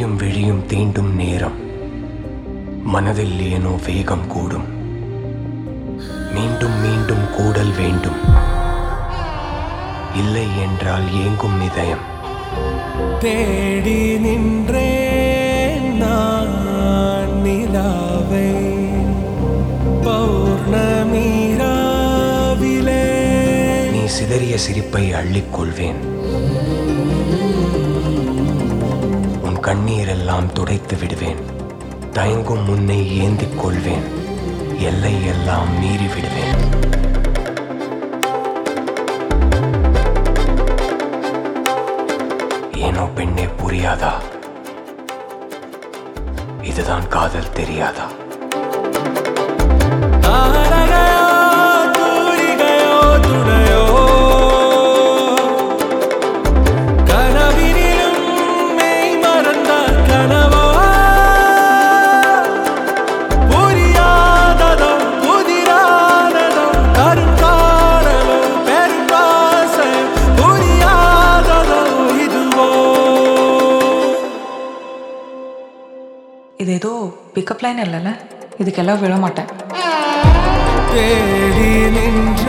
விடியும் விழியும் தீண்டும் நேரம் மனதில் ஏனோ வேகம் கூடும் மீண்டும் மீண்டும் கூடல் வேண்டும் இல்லை என்றால் ஏங்கும் இதயம் தேடி நின்றேன் நான் நிலாவை பௌர்ணமி ராவிலே நீ சிதறிய சிரிப்பை அள்ளிக்கொள்வேன் உன் கண்ணீரெல்லாம் துடைத்து விடுவேன் தயங்கும் முன்னை ஏந்திக் கொள்வேன் எல்லை எல்லாம் மீறி விடுவேன் ஏனோ பெண்ணே புரியாதா இதுதான் காதல் தெரியாதா தாரகையோ தூரிகையோ துணையோ கனவினிலும் மெய் மறந்த கனவோ புரியாததோ புதிரானதோ கருங்கானலோ பெரும்பாசை புரியாததோ இதுவோ இது ஏதோ பிக்கப் லைன் இல்லைல்ல இதுக்கெல்லாம் விழ மாட்டேன் தேடி நின்ற